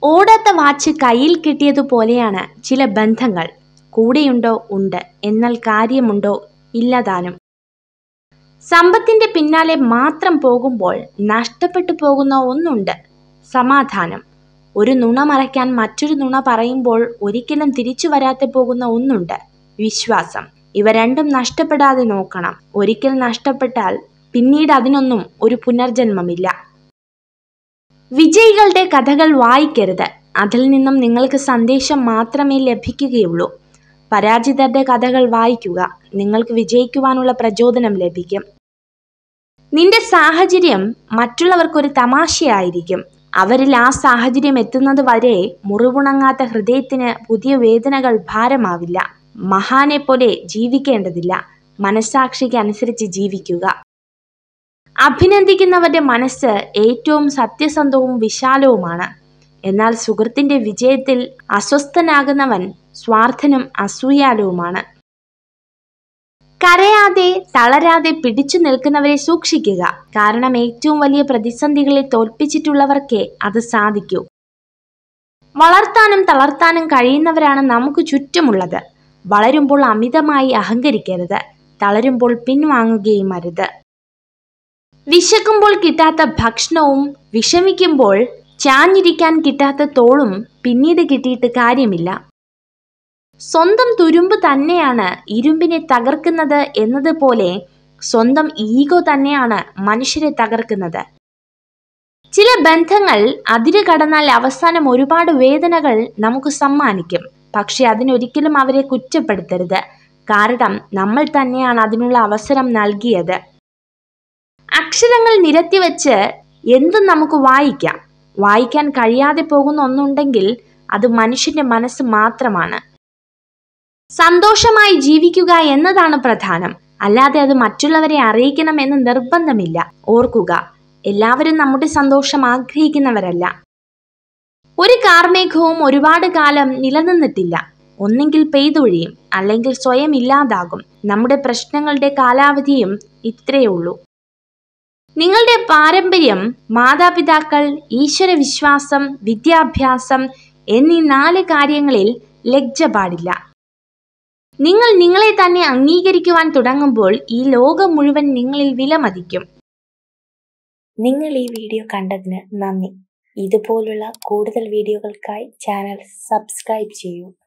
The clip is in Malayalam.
ഓടാത്ത വാച്ച് കയ്യിൽ കിട്ടിയതുപോലെയാണ് ചില ബന്ധങ്ങൾ കൂടെയുണ്ടോ ഉണ്ട് എന്നാൽ കാര്യമുണ്ടോ ഇല്ലതാനും സമ്പത്തിന്റെ പിന്നാലെ മാത്രം പോകുമ്പോൾ നഷ്ടപ്പെട്ടു പോകുന്ന ഒന്നുണ്ട് സമാധാനം ഒരു നുണ മറയ്ക്കാൻ മറ്റൊരു നുണ പറയുമ്പോൾ ഒരിക്കലും തിരിച്ചു വരാതെ പോകുന്ന ഒന്നുണ്ട് വിശ്വാസം ഇവ രണ്ടും നഷ്ടപ്പെടാതെ നോക്കണം ഒരിക്കൽ നഷ്ടപ്പെട്ടാൽ പിന്നീട് അതിനൊന്നും ഒരു പുനർജന്മമില്ല വിജയികളുടെ കഥകൾ വായിക്കരുത് അതിൽ നിന്നും നിങ്ങൾക്ക് സന്ദേശം മാത്രമേ ലഭിക്കുകയുള്ളൂ പരാജിതരുടെ കഥകൾ വായിക്കുക നിങ്ങൾക്ക് വിജയിക്കുവാനുള്ള പ്രചോദനം ലഭിക്കും നിന്റെ സാഹചര്യം മറ്റുള്ളവർക്കൊരു തമാശയായിരിക്കും അവരിൽ ആ സാഹചര്യം എത്തുന്നത് വരെ മുറിവുണങ്ങാത്ത ഹൃദയത്തിന് പുതിയ വേദനകൾ ഭാരമാവില്ല മഹാനെ പോലെ ജീവിക്കേണ്ടതില്ല മനസാക്ഷിക്ക് അനുസരിച്ച് ജീവിക്കുക അഭിനന്ദിക്കുന്നവരുടെ മനസ്സ് ഏറ്റവും സത്യസന്ധവും വിശാലവുമാണ് എന്നാൽ സുഹൃത്തിന്റെ വിജയത്തിൽ അസ്വസ്ഥനാകുന്നവൻ സ്വാർത്ഥനും അസൂയാലുവുമാണ് കരയാതെ തളരാതെ പിടിച്ചു നിൽക്കുന്നവരെ സൂക്ഷിക്കുക കാരണം ഏറ്റവും വലിയ പ്രതിസന്ധികളെ തോൽപ്പിച്ചിട്ടുള്ളവർക്കേ അത് സാധിക്കൂ വളർത്താനും തളർത്താനും കഴിയുന്നവരാണ് നമുക്ക് ചുറ്റുമുള്ളത് വളരുമ്പോൾ അമിതമായി അഹങ്കരിക്കരുത് തളരുമ്പോൾ പിൻവാങ്ങുകയും അരുത് വിശക്കുമ്പോൾ കിട്ടാത്ത ഭക്ഷണവും വിഷമിക്കുമ്പോൾ ചാഞ്ഞിരിക്കാൻ കിട്ടാത്ത തോളും പിന്നീട് കിട്ടിയിട്ട് കാര്യമില്ല സ്വന്തം തുരുമ്പ് തന്നെയാണ് ഇരുമ്പിനെ തകർക്കുന്നത് എന്നതുപോലെ സ്വന്തം ഈഗോ തന്നെയാണ് മനുഷ്യരെ തകർക്കുന്നത് ചില ബന്ധങ്ങൾ അതിര് കടന്നാൽ അവസാനം ഒരുപാട് വേദനകൾ നമുക്ക് സമ്മാനിക്കും പക്ഷെ അതിനൊരിക്കലും അവരെ കുറ്റപ്പെടുത്തരുത് കാരണം നമ്മൾ തന്നെയാണ് അതിനുള്ള അവസരം നൽകിയത് അക്ഷരങ്ങൾ നിരത്തിവെച്ച് എന്തും നമുക്ക് വായിക്കാം വായിക്കാൻ കഴിയാതെ പോകുന്ന ഒന്നുണ്ടെങ്കിൽ അത് മനുഷ്യന്റെ മനസ്സ് മാത്രമാണ് സന്തോഷമായി ജീവിക്കുക എന്നതാണ് പ്രധാനം അല്ലാതെ അത് മറ്റുള്ളവരെ അറിയിക്കണം എന്ന് നിർബന്ധമില്ല ഓർക്കുക എല്ലാവരും നമ്മുടെ സന്തോഷം ആഗ്രഹിക്കുന്നവരല്ല ഒരു കാർമേഘവും ഒരുപാട് കാലം നിലനിന്നിട്ടില്ല ഒന്നെങ്കിൽ പെയ്തൊഴിയും അല്ലെങ്കിൽ സ്വയം ഇല്ലാതാകും നമ്മുടെ പ്രശ്നങ്ങളുടെ കാലാവധിയും ഇത്രയേ ഉള്ളൂ നിങ്ങളുടെ പാരമ്പര്യം മാതാപിതാക്കൾ ഈശ്വരവിശ്വാസം വിദ്യാഭ്യാസം എന്നീ നാല് കാര്യങ്ങളിൽ ലജ്ജ പാടില്ല നിങ്ങൾ നിങ്ങളെ തന്നെ അംഗീകരിക്കുവാൻ തുടങ്ങുമ്പോൾ ഈ ലോകം മുഴുവൻ നിങ്ങളിൽ വിലമതിക്കും നിങ്ങൾ ഈ വീഡിയോ കണ്ടതിന് നന്ദി ഇതുപോലുള്ള കൂടുതൽ വീഡിയോകൾക്കായി ചാനൽ സബ്സ്ക്രൈബ് ചെയ്യൂ